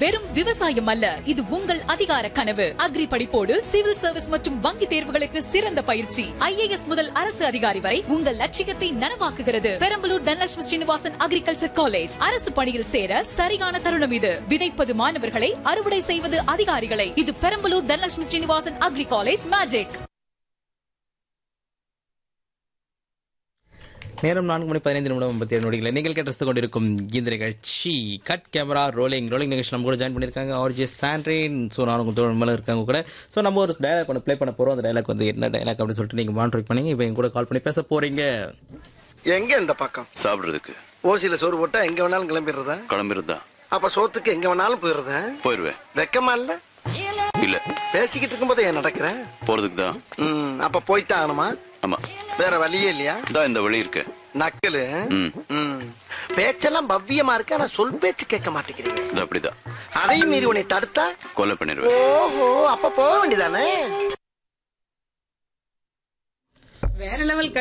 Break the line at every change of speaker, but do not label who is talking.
வெறும் விவசாயம் அல்ல இது உங்கள் அதிகார கனவு அக்ரி படிப்போடு சிவில் சர்வீஸ் மற்றும் வங்கி தேர்வுகளுக்கு சிறந்த பயிற்சி ஐஏஎஸ் முதல் அரசு அதிகாரி வரை உங்கள் லட்சியத்தை நனவாக்குகிறது பெரம்பலூர் தனலட்சுமி ஸ்ரீனிவாசன் அக்ரிகல்ச்சர் காலேஜ் அரசு பணியில் சேர சரியான தருணம் இது விதைப்பது மாணவர்களை அறுவடை செய்வது அதிகாரிகளை இது Perambalur Dhanalakshmi Srinivasan agri college magic
நேரம் நான்கு மணி பதினைந்து நிமிடம் ஐம்பத்தி ஏழு நொடிகளை நீங்கள் கேட்டு கொண்டிருக்கும் இந்த நிகழ்ச்சி கட் கேமரா ரோலிங் ரோலிங் நிகழ்ச்சி நம்ம கூட ஜாயின் பண்ணியிருக்காங்க ஆர்ஜே சாண்ட்ரின் ஸோ நான் உங்கள் தோழன் மேலே இருக்காங்க கூட ஸோ நம்ம ஒரு டைலாக் ஒன்று ப்ளே பண்ண போகிறோம் அந்த டைலாக் வந்து என்ன டைலாக் அப்படின்னு சொல்லிட்டு நீங்கள் மானிட்டர் பண்ணீங்க இப்போ எங்க கூட கால் பண்ணி பேச போறீங்க
எங்க இந்த பக்கம்
சாப்பிடுறதுக்கு
ஓசியில சோறு போட்டா எங்க வேணாலும் கிளம்பிடுறதா
கிளம்பிருந்தா
அப்ப சோத்துக்கு எங்க வேணாலும் போயிடுறதா
போயிருவேன்
வெக்கமா இல்ல
இல்ல
பேசிக்கிட்டு இருக்கும்போது ஏன் நடக்கிற
போறதுக்கு தான்
ம், அப்ப போயிட்டு ஆகணுமா
ஆமா
வேற வழியே இல்லையா
இதான் இந்த வழி இருக்கு
நக்கலு
ம்.
ம். பேச்செல்லாம் பவ்யமா இருக்கு ஆனா சொல் பேச்சு கேட்க மாட்டேங்கிறீங்க
இது அப்படிதான்
அதையும் மீறி உன்னை தடுத்தா
கொலை பண்ணிடுவேன்
ஓஹோ அப்ப போக வேண்டியதானே
வேற லெவல்